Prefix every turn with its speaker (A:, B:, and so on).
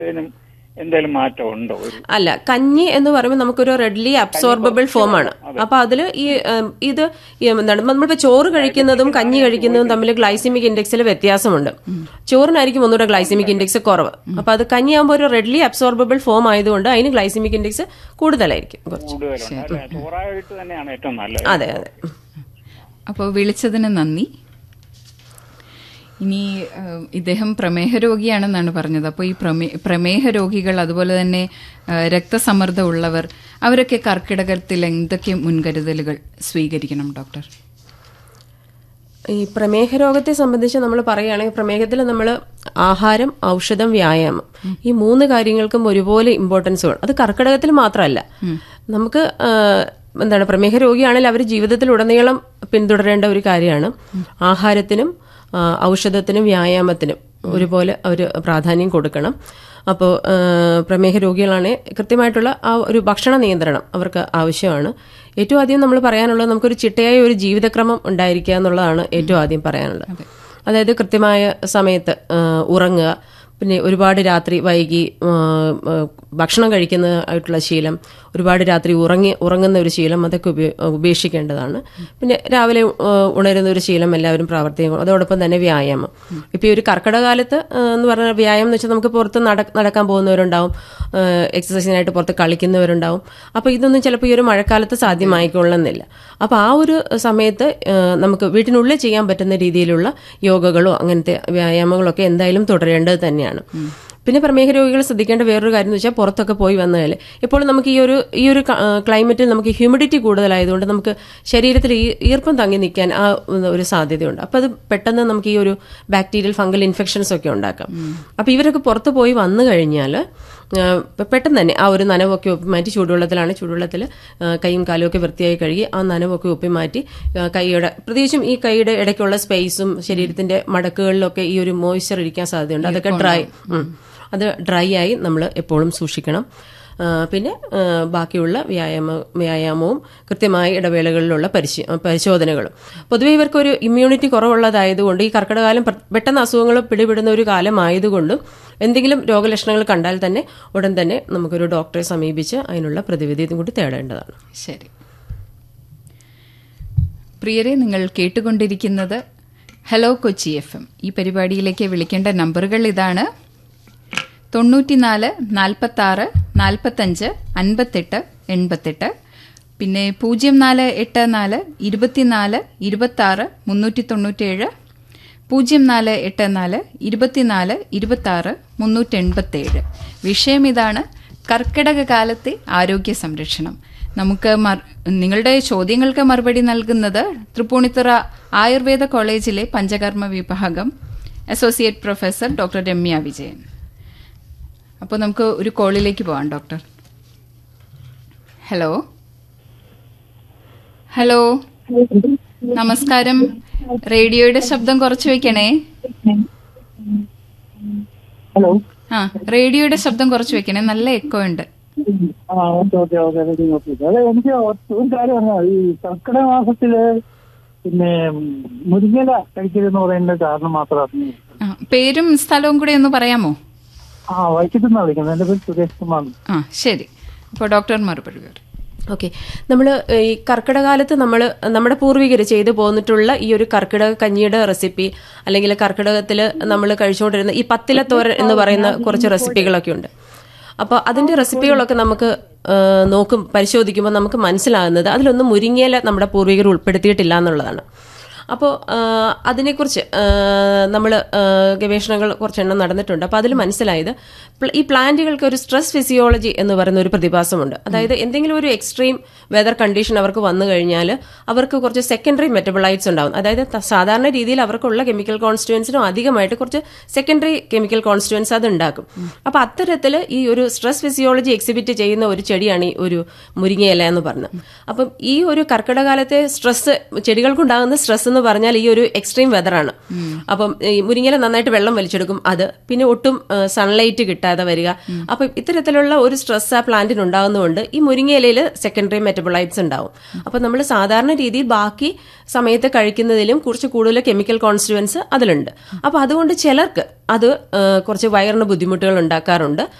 A: ഇതിനും എന്തെങ്കിലും മാറ്റം ഉണ്ടോ ഒരു
B: അല്ല കഞ്ഞി എന്ന് പറയുമ്പോൾ നമുക്കൊരു റെഡ്ലി അബ്സോർബിൾ ഫോം ആണ് അപ്പൊ അതിൽ ഈ ഉം, ഇത് ഈ എന്താണ് നമ്മളിപ്പോ ചോറ് കഴിക്കുന്നതും കഞ്ഞി കഴിക്കുന്നതും തമ്മിൽ ഗ്ലൈസിമിക് ഇൻഡെക്സിൽ വ്യത്യാസമുണ്ട് ചോറിനായിരിക്കും ഒന്നുകൂടെ ഗ്ലൈസിമിക് ഇൻഡെക്സ് കുറവ് അപ്പൊ അത് കഞ്ഞിയാകുമ്പോൾ ഒരു റെഡ്ലി അബ്സോർബിൾ ഫോം ആയതുകൊണ്ട് അതിന് ഗ്ലൈസിമിക് ഇൻഡെക്സ് കൂടുതലായിരിക്കും കുറച്ച്
A: കൂടുതലുണ്ട് അല്ലെ ചോറായിട്ട് തന്നെയാണ് ഏറ്റവും നല്ലത്
B: അതെ അതെ
C: അപ്പോൾ വിളിച്ചതിന് നന്ദി ഇനി ഏഹ്, ഇദ്ദേഹം പ്രമേഹ രോഗിയാണെന്നാണ് പറഞ്ഞത് അപ്പോൾ ഈ പ്രമേ പ്രമേഹ രോഗികൾ അതുപോലെ തന്നെ ഏഹ്, രക്തസമ്മർദ്ദം ഉള്ളവർ അവരൊക്കെ കർക്കിടകത്തിൽ എന്തൊക്കെ മുൻകരുതലുകൾ സ്വീകരിക്കണം ഡോക്ടർ
B: ഈ പ്രമേഹ രോഗത്തെ സംബന്ധിച്ച് നമ്മൾ പറയുകയാണെങ്കിൽ പ്രമേഹത്തിൽ നമ്മൾ ആഹാരം ഔഷധം വ്യായാമം ഈ മൂന്ന് കാര്യങ്ങൾക്കും ഒരുപോലെ ഇമ്പോർട്ടൻസ് വേണം അത് കർക്കിടകത്തിൽ മാത്രമല്ല നമുക്ക് ആ, എന്താണ് പ്രമേഹ രോഗിയാണെങ്കിൽ അവർ ജീവിതത്തിലുടനീളം പിന്തുടരേണ്ട ഒരു കാര്യമാണ് ആഹാരത്തിനും ആ, ഔഷധത്തിനും വ്യായാമത്തിനും ഒരുപോലെ അവർ പ്രാധാന്യം കൊടുക്കണം അപ്പോൾ പ്രമേഹ രോഗികളാണെങ്കിൽ കൃത്യമായിട്ടുള്ള ആ ഒരു ഭക്ഷണ നിയന്ത്രണം അവർക്ക് ആവശ്യമാണ് ഏറ്റവും ആദ്യം നമ്മൾ പറയാനുള്ളത് നമുക്കൊരു ചിട്ടയായ ഒരു ജീവിതക്രമം ഉണ്ടായിരിക്കുക എന്നുള്ളതാണ് ഏറ്റവും ആദ്യം പറയാനുള്ളത് അതായത് കൃത്യമായ സമയത്ത് ആ, ഉറങ്ങുക പിന്നെ ഒരുപാട് രാത്രി വൈകി ആ, ആ, ഭക്ഷണം കഴിക്കുന്നതായിട്ടുള്ള ശീലം ഒരുപാട് രാത്രി ഉറങ്ങി ഉറങ്ങുന്ന ഒരു ശീലം അതൊക്കെ ഉപേ- ഉപേക്ഷിക്കേണ്ടതാണ് പിന്നെ രാവിലെ ആ, ഉണരുന്ന ഒരു ശീലം എല്ലാവരും പ്രാവർത്തികം അതോടൊപ്പം തന്നെ വ്യായാമം ഇപ്പൊ ഈ ഒരു കർക്കിടകാലത്ത് ആ, എന്ന് പറഞ്ഞാൽ വ്യായാമം എന്ന് വെച്ചാൽ നമുക്ക് പുറത്ത് നട- നടക്കാൻ പോകുന്നവരുണ്ടാവും ആ, എക്സസൈസിനായിട്ട് പുറത്ത് കളിക്കുന്നവരുണ്ടാവും അപ്പൊ ഇതൊന്നും ചിലപ്പോൾ ഈ ഒരു മഴക്കാലത്ത് സാധ്യമായിക്കൊള്ളുന്നില്ല അപ്പൊ ആ ഒരു സമയത്ത് ആ, നമുക്ക് വീട്ടിനുള്ളിൽ ചെയ്യാൻ പറ്റുന്ന രീതിയിലുള്ള യോഗകളോ അങ്ങനത്തെ വ്യായാമങ്ങളോ ഒക്കെ എന്തായാലും തുടരേണ്ടത് തന്നെയാണ് പിന്നെ പ്രമേഹ രോഗികൾ ശ്രദ്ധിക്കേണ്ട വേറൊരു കാര്യം എന്ന് വെച്ചാൽ പുറത്തൊക്കെ പോയി വന്നാൽ ഇപ്പോൾ നമുക്ക് ഈ ഒരു ഈ ഒരു ക- ആ, ക്ലൈമറ്റിൽ നമുക്ക് ഹ്യൂമിഡിറ്റി കൂടുതലായതുകൊണ്ട് നമുക്ക് ശരീരത്തിൽ ഈ ഈർപ്പം തങ്ങി നിൽക്കാൻ ആ ഒരു സാധ്യതയുണ്ട് അപ്പോൾ അത് പെട്ടെന്ന് നമുക്ക് ഈ ഒരു ബാക്ടീരിയൽ ഫംഗൽ ഇൻഫെക്ഷൻസ് ഒക്കെ ഉണ്ടാക്കാം അപ്പോൾ ഇവരൊക്കെ പുറത്ത് പോയി വന്നു കഴിഞ്ഞാൽ ആ, പെട്ടെന്ന് തന്നെ ആ ഒരു നനവൊക്കെ ഒപ്പി മാറ്റി ചൂടുവെള്ളത്തിലാണ് ചൂടുവെള്ളത്തിൽ ആ, കൈയും കാലും ഒക്കെ വൃത്തിയായി കഴുകി ആ നനവൊക്കെ ഒപ്പി മാറ്റി ആ, കൈയുടെ പ്രത്യേകിച്ചും ഈ കൈയുടെ ഇടയ്ക്കുള്ള സ്പേസും ശരീരത്തിന്റെ മടക്കുകളിലൊക്കെ ഈ ഒരു മോയ്സ്ചർ ഇരിക്കാൻ സാധ്യതയുണ്ട് അതൊക്കെ ഡ്രൈ ഉം. അത് ഡ്രൈ ആയി നമ്മൾ എപ്പോഴും സൂക്ഷിക്കണം ആ, പിന്നെ ആ, ബാക്കിയുള്ള വ്യായാമ വ്യായാമവും കൃത്യമായ ഇടവേളകളിലുള്ള പരിശീ പരിശോധനകളും പൊതുവെ ഇവർക്കൊരു ഇമ്മ്യൂണിറ്റി കുറവുള്ളതായതുകൊണ്ട് ഈ കർക്കിടകാലം പ്ര- പെട്ടെന്ന് അസുഖങ്ങൾ പിടിപെടുന്ന ഒരു കാലമായതുകൊണ്ടും എന്തെങ്കിലും രോഗലക്ഷണങ്ങൾ കണ്ടാൽ തന്നെ ഉടൻ തന്നെ നമുക്കൊരു ഡോക്ടറെ സമീപിച്ച് അതിനുള്ള പ്രതിവിധിയും കൂടി തേടേണ്ടതാണ്
C: ശരി പ്രിയരെ നിങ്ങൾ കേട്ടുകൊണ്ടിരിക്കുന്നത് ഹലോ കൊച്ചി എഫ് എം ഈ പരിപാടിയിലേക്ക് വിളിക്കേണ്ട നമ്പറുകൾ ഇതാണ് തൊണ്ണൂറ്റിനാല് നാൽപ്പത്തി ആറ് നാൽപ്പത്തഞ്ച് അൻപത്തെട്ട് എൺപത്തെട്ട് പിന്നെ പൂജ്യം നാല് എട്ട് നാല് ഇരുപത്തിനാല് ഇരുപത്തി ആറ് മുന്നൂറ്റി തൊണ്ണൂറ്റേഴ് പൂജ്യം നാല് എട്ട് നാല് ഇരുപത്തിനാല് ഇരുപത്തി ആറ് മുന്നൂറ്റി എൺപത്തേഴ് വിഷയം ഇതാണ് കർക്കിടക കാലത്തെ ആരോഗ്യ സംരക്ഷണം നമുക്ക് മർ- നിങ്ങളുടെ ചോദ്യങ്ങൾക്ക് മറുപടി നൽകുന്നത് തൃപ്പൂണിത്തുറ ആയുർവേദ കോളേജിലെ പഞ്ചകർമ്മ വിഭാഗം associate professor doctor Ramya Vijayan അപ്പോൾ നമുക്ക് ഒരു കോളിലേക്ക് പോവാം ഡോക്ടർ ഹലോ ഹലോ നമസ്കാരം റേഡിയോയുടെ ശബ്ദം കുറച്ച് വെക്കണേ
D: ഹലോ
C: ആ റേഡിയോയുടെ ശബ്ദം കുറച്ച് വെക്കണേ നല്ല എക്കോ ഉണ്ട്
D: ആ okay okay okay ready okay അതെ എനിക്ക് ഒരു കാര്യം പറഞ്ഞാൽ ഈ കർക്കിടക മാസത്തില് പിന്നെ മുരിങ്ങല കഴിക്കരുതെന്ന് പറയുന്ന കാരണം മാത്രം അറിഞ്ഞു
C: ആ, പേരും സ്ഥലവും കൂടെ ഒന്ന് പറയാമോ
D: ആ വൈകിട്ടെന്നാ വിളിക്കുന്നത് എന്റെ പേര് സുരേഷ് കുമാർ
C: ആ ശരി അപ്പോൾ ഡോക്ടർ മറുപടി പറയും
B: ഓക്കെ നമ്മൾ ഈ കർക്കിടകാലത്ത് നമ്മൾ നമ്മുടെ പൂർവികർ ചെയ്തു പോന്നിട്ടുള്ള ഈ ഒരു കർക്കിടക കഞ്ഞിയുടെ റെസിപ്പി അല്ലെങ്കിൽ കർക്കിടകത്തിൽ നമ്മൾ കഴിച്ചുകൊണ്ടിരുന്ന ഈ പത്തിലത്തോരൻ എന്ന് പറയുന്ന കുറച്ച് റെസിപ്പികളൊക്കെ ഉണ്ട് അപ്പോൾ അതിന്റെ റെസിപ്പികളൊക്കെ നമുക്ക് ആ, നോക്കും പരിശോധിക്കുമ്പോൾ നമുക്ക് മനസ്സിലാകുന്നത് അതിലൊന്നും മുരിങ്ങയില നമ്മുടെ പൂർവികർ ഉൾപ്പെടുത്തിയിട്ടില്ല എന്നുള്ളതാണ് അപ്പോൾ അതിനെക്കുറിച്ച് നമ്മൾ ഗവേഷണങ്ങൾ കുറച്ചെണ്ണം നടന്നിട്ടുണ്ട് അപ്പോൾ അതിൽ മനസ്സിലായത് പ്ല- ഈ പ്ലാന്റുകൾക്ക് ഒരു സ്ട്രെസ് ഫിസിയോളജി എന്ന് പറയുന്ന ഒരു പ്രതിഭാസമുണ്ട് അതായത് എന്തെങ്കിലും ഒരു എക്സ്ട്രീം വെതർ കണ്ടീഷൻ അവർക്ക് വന്നു കഴിഞ്ഞാൽ അവർക്ക് കുറച്ച് സെക്കൻഡറി മെറ്റബിളൈറ്റ്സ് ഉണ്ടാവും അതായത് ത- സാധാരണ രീതിയിൽ അവർക്കുള്ള കെമിക്കൽ കോൺസ്റ്റുവൻസിനും അധികമായിട്ട് കുറച്ച് സെക്കൻഡറി കെമിക്കൽ കോൺസ്റ്റുവൻസ് അത് ഉണ്ടാക്കും അപ്പോൾ അത്തരത്തിൽ ഈ ഒരു സ്ട്രെസ് ഫിസിയോളജി എക്സിബിറ്റ് ചെയ്യുന്ന ഒരു ചെടിയാണ് ഈ ഒരു മുരിങ്ങയില എന്ന് പറഞ്ഞത് അപ്പം ഈ ഒരു കർക്കിടകാലത്തെ സ്ട്രെസ് ചെടികൾക്കുണ്ടാകുന്ന സ്ട്രെസ് എന്ന് എന്ന് പറഞ്ഞാൽ ഈ ഒരു എക്സ്ട്രീം വെതറാണ് അപ്പം ഈ മുരിങ്ങയില നന്നായിട്ട് വെള്ളം വലിച്ചെടുക്കും അത് പിന്നെ ഒട്ടും സൺലൈറ്റ് കിട്ടാതെ വരിക അപ്പം ഇത്തരത്തിലുള്ള ഒരു സ്ട്രെസ് ആ പ്ലാന്റിന് ഉണ്ടാകുന്നതുകൊണ്ട് ഈ മുരിങ്ങയിലയിൽ സെക്കൻഡറി മെറ്റബോളൈറ്റ്സ് ഉണ്ടാവും അപ്പം നമ്മൾ സാധാരണ രീതിയിൽ ബാക്കി സമയത്ത് കഴിക്കുന്നതിലും കുറച്ച് കൂടുതൽ കെമിക്കൽ കോൺസ്റ്റുവൻസ് അതിലുണ്ട് അപ്പം അതുകൊണ്ട് ചിലർക്ക് അത് ആ, കുറച്ച് വയറിന് ബുദ്ധിമുട്ടുകൾ ഉണ്ടാക്കാറുണ്ട്